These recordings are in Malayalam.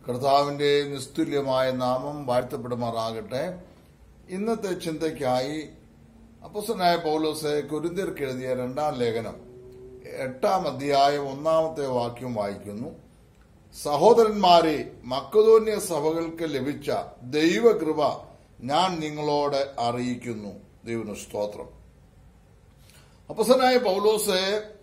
കർത്താവിന്റെ നിസ്തുല്യമായ നാമം വാഴ്ത്തപ്പെടുമാറാകട്ടെ ഇന്നത്തെ ചിന്തയ്ക്കായി അപ്പസ്തനായ പൗലോസ് കുരുന്തിർക്ക് എഴുതിയ രണ്ടാം ലേഖനം എട്ടാം അധ്യായം ഒന്നാമത്തെ വാക്യം വായിക്കുന്നു സഹോദരന്മാരെ മക്കതോന്യ സഭകൾക്ക് ലഭിച്ച ദൈവകൃപ ഞാൻ നിങ്ങളോട് അറിയിക്കുന്നു ദൈവന് സ്തോത്രം അപ്പസനായ പൗലോസ്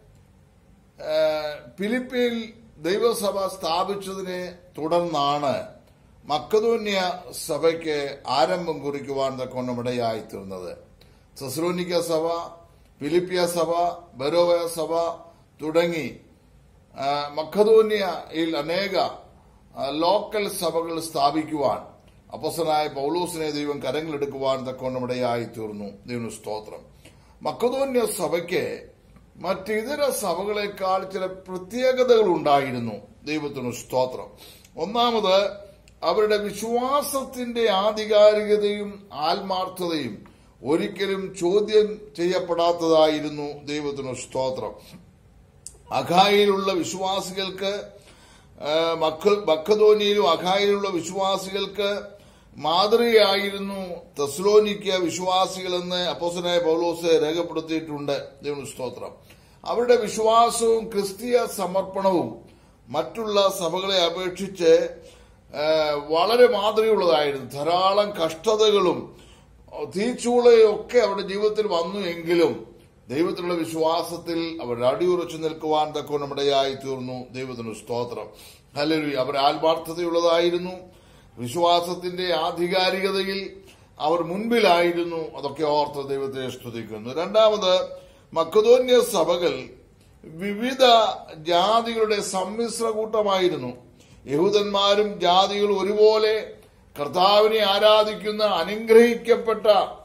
ഫിലിപ്പിയിൽ ദൈവസഭ സ്ഥാപിച്ചതിനെ തുടർന്നാണ് മക്കതോന്യ സഭയ്ക്ക് ആരംഭം കുറിക്കുവാൻ തക്കൊണ്ട് ഇടയായിത്തീർന്നത് സെസ്ലോനിക്ക സഭ ഫിലിപ്പിയ സഭ ബരോവ സഭ തുടങ്ങി മക്കതോന്യയിൽ അനേക ലോക്കൽ സഭകൾ സ്ഥാപിക്കുവാൻ അപ്പസനായ പൗലോസിനെ ദൈവം കരങ്ങളെടുക്കുവാൻ തക്കൊണ്ട് ഇടയായിത്തീർന്നു ദൈവം സ്തോത്രം മക്കതോന്യ സഭയ്ക്ക് മറ്റിതര സഭകളെക്കാൾ ചില പ്രത്യേകതകൾ ഉണ്ടായിരുന്നു ദൈവത്തിന് സ്തോത്രം ഒന്നാമത് അവരുടെ വിശ്വാസത്തിന്റെ ആധികാരികതയും ആത്മാർത്ഥതയും ഒരിക്കലും ചോദ്യം ചെയ്യപ്പെടാത്തതായിരുന്നു ദൈവത്തിന് സ്തോത്രം അഖായിലുള്ള വിശ്വാസികൾക്ക് മക്കധോനിയിലും അഖായിലുള്ള വിശ്വാസികൾക്ക് മാതൃകയായിരുന്നു തെസ്ലോനിക്ക വിശ്വാസികളെന്ന് അപ്പോസനായ പൗലോസ് രേഖപ്പെടുത്തിയിട്ടുണ്ട് ദൈവ സ്തോത്രം അവരുടെ വിശ്വാസവും ക്രിസ്തീയ സമർപ്പണവും മറ്റുള്ള സഭകളെ അപേക്ഷിച്ച് വളരെ മാതൃകയുള്ളതായിരുന്നു ധാരാളം കഷ്ടതകളും തീച്ചൂളയൊക്കെ അവരുടെ ജീവിതത്തിൽ വന്നു എങ്കിലും ദൈവത്തിലുള്ള വിശ്വാസത്തിൽ അവർ അടിയുറച്ചു നിൽക്കുവാൻ തക്കോ ഇടയായി തീർന്നു ദൈവത്തിന് സ്തോത്രം അല്ലെങ്കിൽ അവർ ആത്മാർത്ഥതയുള്ളതായിരുന്നു വിശ്വാസത്തിന്റെ ആധികാരികതയിൽ അവർ മുൻപിലായിരുന്നു അതൊക്കെ ഓർത്ത് ദൈവത്തെ സ്തുതിക്കുന്നു രണ്ടാമത് മക്കതോന്യ സഭകൾ വിവിധ ജാതികളുടെ സമ്മിശ്ര കൂട്ടമായിരുന്നു യഹൂദന്മാരും ജാതികളും ഒരുപോലെ കർത്താവിനെ ആരാധിക്കുന്ന അനുഗ്രഹിക്കപ്പെട്ട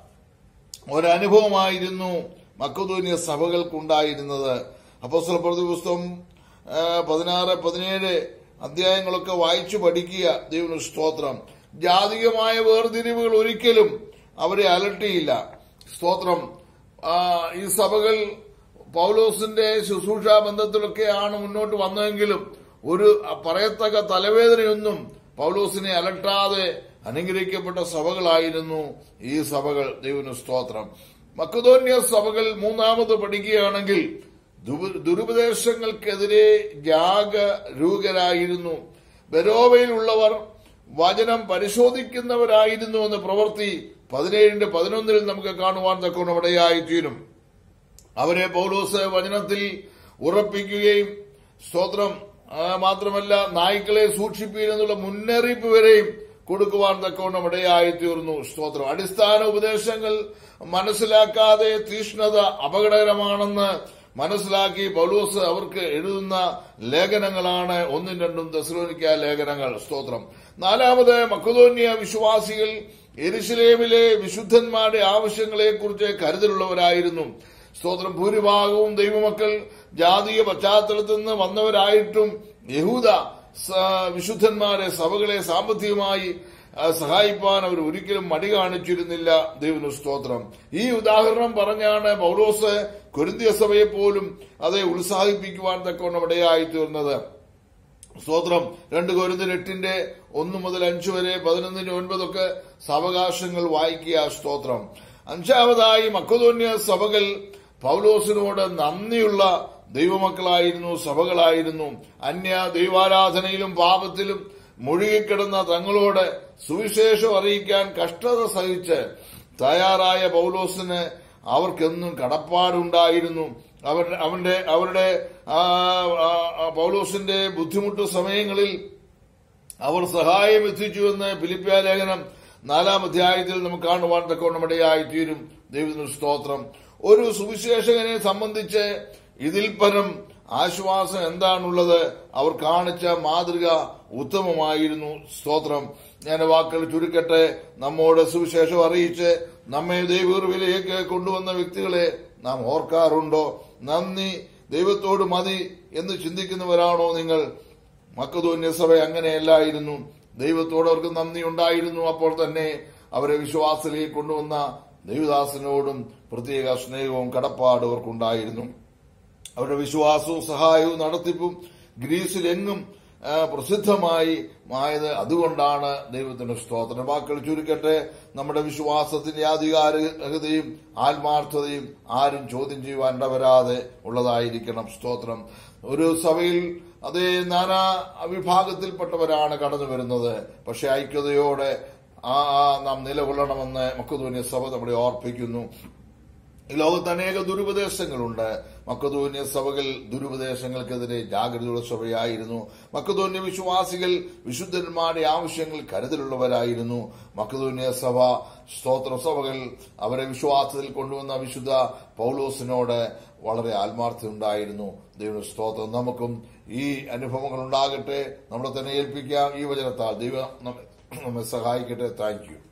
ഒരനുഭവമായിരുന്നു മക്കതോന്യ സഭകൾക്കുണ്ടായിരുന്നത് അപ്പോസ്തല പ്രതി പുസ്തകം പതിനാറ് പതിനേഴ് അധ്യായങ്ങളൊക്കെ വായിച്ചു പഠിക്കുക ദൈവന് സ്തോത്രം ജാതികമായ വേർതിരിവുകൾ ഒരിക്കലും അവരെ അലട്ടിയില്ല സ്തോത്രം ഈ സഭകൾ പൗലോസിന്റെ ശുശ്രൂഷാ ബന്ധത്തിലൊക്കെയാണ് മുന്നോട്ട് വന്നതെങ്കിലും ഒരു പറയത്തക്ക തലവേദനയൊന്നും പൗലോസിനെ അലട്ടാതെ അനുഗ്രഹിക്കപ്പെട്ട സഭകളായിരുന്നു ഈ സഭകൾ ദൈവന് സ്തോത്രം മക്കതോന്യ സഭകൾ മൂന്നാമത് പഠിക്കുകയാണെങ്കിൽ ദുരുപദേശങ്ങൾക്കെതിരെ ജാഗരൂകരായിരുന്നു ബരോവയിലുള്ളവർ വചനം പരിശോധിക്കുന്നവരായിരുന്നു എന്ന് പ്രവൃത്തി പതിനേഴിന്റെ പതിനൊന്നിൽ നമുക്ക് കാണുവാൻ തക്കോണം ഇടയായിത്തീരും അവരെ പൗലോസ് വചനത്തിൽ ഉറപ്പിക്കുകയും സ്തോത്രം മാത്രമല്ല നായ്ക്കളെ സൂക്ഷിപ്പീരെന്നുള്ള മുന്നറിയിപ്പ് വരെയും കൊടുക്കുവാൻ തക്കവണ്ണം ഇടയായി തീർന്നു സ്തോത്രം അടിസ്ഥാന ഉപദേശങ്ങൾ മനസ്സിലാക്കാതെ തീഷ്ണത അപകടകരമാണെന്ന് മനസ്സിലാക്കി പൗലോസ് അവർക്ക് എഴുതുന്ന ലേഖനങ്ങളാണ് ഒന്നും രണ്ടും ദസ്ലോനിക്ക ലേഖനങ്ങൾ സ്തോത്രം നാലാമത് മക്കതോന്യ വിശ്വാസികൾ എരുശലേമിലെ വിശുദ്ധന്മാരുടെ ആവശ്യങ്ങളെക്കുറിച്ച് കരുതലുള്ളവരായിരുന്നു സ്തോത്രം ഭൂരിഭാഗവും ദൈവമക്കൾ ജാതീയ പശ്ചാത്തലത്തിൽ നിന്ന് വന്നവരായിട്ടും യഹൂദ വിശുദ്ധന്മാരെ സഭകളെ സാമ്പത്തികമായി സഹായിപ്പാൻ അവർ ഒരിക്കലും മടി കാണിച്ചിരുന്നില്ല ദൈവന് സ്തോത്രം ഈ ഉദാഹരണം പറഞ്ഞാണ് പൗലോസ് കുരുന്തിയ സഭയെ പോലും അതെ ഉത്സാഹിപ്പിക്കുവാൻ തക്കവണ്ണം ഇടയായി തീർന്നത് സ്തോത്രം രണ്ട് കൊരുന്തിന് എട്ടിന്റെ ഒന്ന് മുതൽ അഞ്ചു വരെ പതിനൊന്നിന് ഒൻപതൊക്കെ സാവകാശങ്ങൾ വായിക്കുക സ്തോത്രം അഞ്ചാമതായി മക്കതോന്യ സഭകൾ പൗലോസിനോട് നന്ദിയുള്ള ദൈവമക്കളായിരുന്നു സഭകളായിരുന്നു അന്യ ദൈവാരാധനയിലും പാപത്തിലും മുഴുകിക്കിടന്ന തങ്ങളോട് സുവിശേഷം അറിയിക്കാൻ കഷ്ടത സഹിച്ച് തയ്യാറായ പൗലോസിന് അവർക്കെന്നും കടപ്പാടുണ്ടായിരുന്നു അവർ അവന്റെ അവരുടെ പൗലോസിന്റെ ബുദ്ധിമുട്ട് സമയങ്ങളിൽ അവർ സഹായം എത്തിച്ചുവെന്ന് ഫിലിപ്പിയ ലേഖനം നാലാം അധ്യായത്തിൽ നമുക്ക് കാണുവാൻ തക്കോണം ഇടയായിത്തീരും ദൈവത്തിന് സ്തോത്രം ഒരു സുവിശേഷകനെ സംബന്ധിച്ച് ഇതിൽ പരം ആശ്വാസം എന്താണുള്ളത് അവർ കാണിച്ച മാതൃക ഉത്തമമായിരുന്നു സ്തോത്രം ഞാൻ വാക്കുകൾ ചുരുക്കട്ടെ നമ്മോട് സുവിശേഷം അറിയിച്ച് നമ്മെ ദൈവറിവിലേക്ക് കൊണ്ടുവന്ന വ്യക്തികളെ നാം ഓർക്കാറുണ്ടോ നന്ദി ദൈവത്തോട് മതി എന്ന് ചിന്തിക്കുന്നവരാണോ നിങ്ങൾ മക്കതോന്യ സഭ അങ്ങനെയല്ലായിരുന്നു ദൈവത്തോട് അവർക്ക് നന്ദി ഉണ്ടായിരുന്നു അപ്പോൾ തന്നെ അവരെ വിശ്വാസത്തിലേക്ക് കൊണ്ടുവന്ന ദൈവദാസനോടും പ്രത്യേക സ്നേഹവും കടപ്പാട് അവർക്കുണ്ടായിരുന്നു അവരുടെ വിശ്വാസവും സഹായവും നടത്തിപ്പും ഗ്രീസിലെങ്ങും ആ, പ്രസിദ്ധമായി ആയത് അതുകൊണ്ടാണ് ദൈവത്തിന്റെ സ്തോത്രം വാക്കുകൾ ചുരുക്കട്ടെ നമ്മുടെ വിശ്വാസത്തിന്റെ ആധികാരികതയും ആത്മാർത്ഥതയും ആരും ചോദ്യം ചെയ്യുവാൻ ഇടവരാതെ ഉള്ളതായിരിക്കണം സ്തോത്രം ഒരു സഭയിൽ അതേ നാനാ വിഭാഗത്തിൽപ്പെട്ടവരാണ് കടന്നു വരുന്നത് പക്ഷെ ഐക്യതയോടെ ആ ആ നാം നിലകൊള്ളണമെന്ന് മക്കതൂന്യ സഭ നമ്മളെ ഓർപ്പിക്കുന്നു ഈ ലോകത്ത് അനേക ദുരുപദേശങ്ങളുണ്ട് മക്കതോന്യ സഭകൾ ദുരുപദേശങ്ങൾക്കെതിരെ ജാഗ്രതയുള്ള സഭയായിരുന്നു മക്കതോന്യ വിശ്വാസികൾ വിശുദ്ധന്മാരുടെ ആവശ്യങ്ങൾ കരുതലുള്ളവരായിരുന്നു മക്കതോന്യ സഭ സ്തോത്ര സഭകൾ അവരെ വിശ്വാസത്തിൽ കൊണ്ടുവന്ന വിശുദ്ധ പൗലോസിനോട് വളരെ ആത്മാർത്ഥമുണ്ടായിരുന്നു ദൈവ സ്തോത്രം നമുക്കും ഈ അനുഭവങ്ങൾ ഉണ്ടാകട്ടെ നമ്മളെ തന്നെ ഏൽപ്പിക്കാം ഈ വചനത്താൽ ദൈവം നമ്മെ നമ്മെ സഹായിക്കട്ടെ താങ്ക് യു